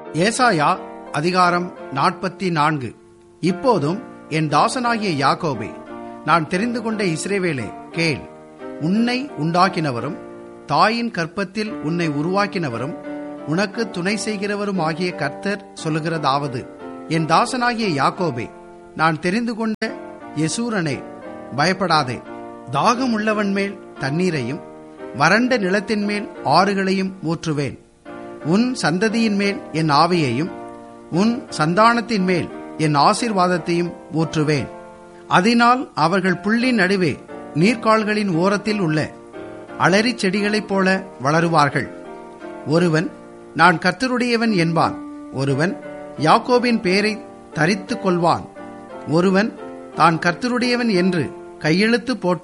ஏசாயா அதிகாரம் நாற்பத்தி நான்கு இப்போதும் என் தாசனாகிய யாக்கோபே நான் தெரிந்து கொண்ட இஸ்ரேவேலே கேள் உன்னை உண்டாக்கினவரும் தாயின் கற்பத்தில் உன்னை உருவாக்கினவரும் உனக்கு துணை செய்கிறவரும் ஆகிய கர்த்தர் சொல்லுகிறதாவது என் தாசனாகிய யாக்கோபே நான் தெரிந்து கொண்ட யசூரனே பயப்படாதே தாகம் உள்ளவன் மேல் தண்ணீரையும் வறண்ட நிலத்தின் மேல் ஆறுகளையும் ஊற்றுவேன் உன் சந்ததியின் மேல் என் ஆவியையும் உன் சந்தானத்தின் மேல் என் ஆசீர்வாதத்தையும் ஊற்றுவேன் அதனால் அவர்கள் புள்ளின் நடுவே நீர்க்கால்களின் ஓரத்தில் உள்ள அலரிச் செடிகளைப் போல வளருவார்கள் ஒருவன் நான் கர்த்தருடையவன் என்பான் ஒருவன் யாக்கோபின் பேரை தரித்துக் கொள்வான் ஒருவன் தான் கர்த்தருடையவன் என்று கையெழுத்து போட்டு